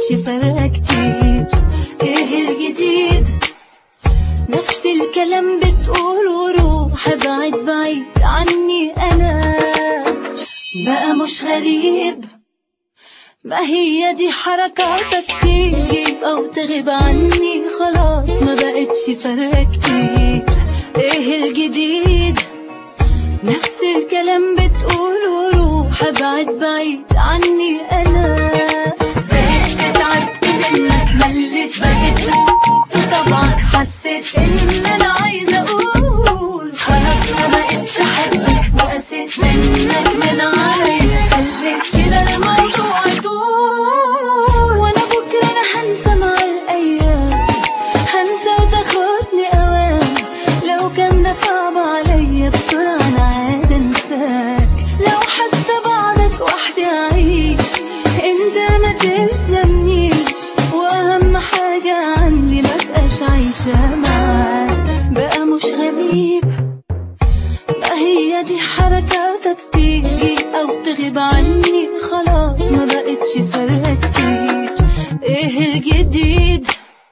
فرق كتير ايه الجديد نفس الكلام بتقوله روح ابعد بعيد عني انا بقى مش غريب ما هي دي حركاتك تيجي او تغيب عني خلاص ما بقتش فرق كتير ايه الجديد نفس الكلام بتقوله روح ابعد بعيد عني انا زهقت تعبت منك مليت بقيت فطبعا حسيت ان انا عايزه اقول خلاص ما بقتش احبك وقسيت منك من عايز خليت كده الموضوع يطول وانا بكره انا هنسى مع الايام هنسى وتاخدني اوام لو كان ده صعب عليا بسرعه انا عاد انساك لو حتى بعدك وحدي اعيش انت ما تلزمنيش واهم حاجه عندي ما بقاش عايشه معاك بقى مش غريب ما هي دي حركاتك تيجي او تغيب عني خلاص ما بقتش فرق كتير ايه الجديد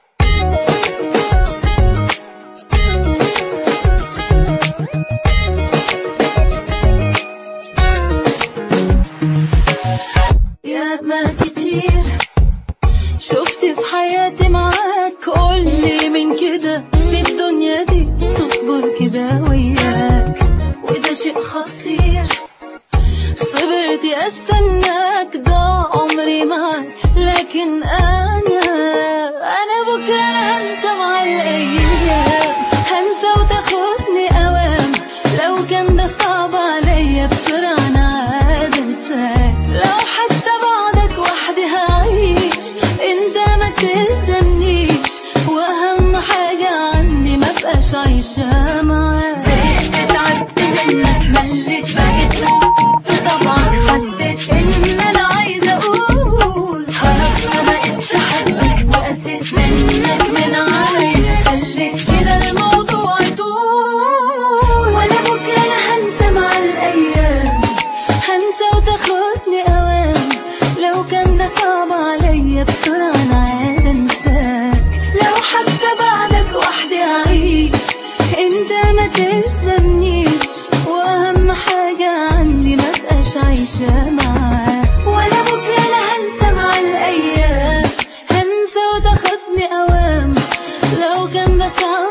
يا ما كتير شفت في حياتي معاك قولي من كده في الدنيا دي تصبر كده وياك وده شيء خطير صبرت استناك ضاع عمري معاك لكن انا انا بكره انا هنسى مع الايام هنسى وتاخدني اوام لو كان ده صعب عليا بسرعه انا عاد انساك لو حتى بعدك وحدي هعيش انت ما تلزمنيش واهم حاجه عندي ما بقاش عايشه معاك زهقت تعبت منك مليت بقيت فطبعا حسيت ان انا عايزه اقول خلاص ما بقتش احبك وقسيت منك من عايز خليت كده الموضوع يطول وانا بكره انا هنسى مع الايام هنسى وتاخدني اوام لو كان ده صعب عليا بسرعه انا عاد انساك لو حتى بعدك وحدي اعيش انت ما تلزمنيش واهم حاجه عندي ما بقاش عايشه معاك وانا بكره انا هنسى مع الايام هنسى وتاخدني اوام لو كان ده صعب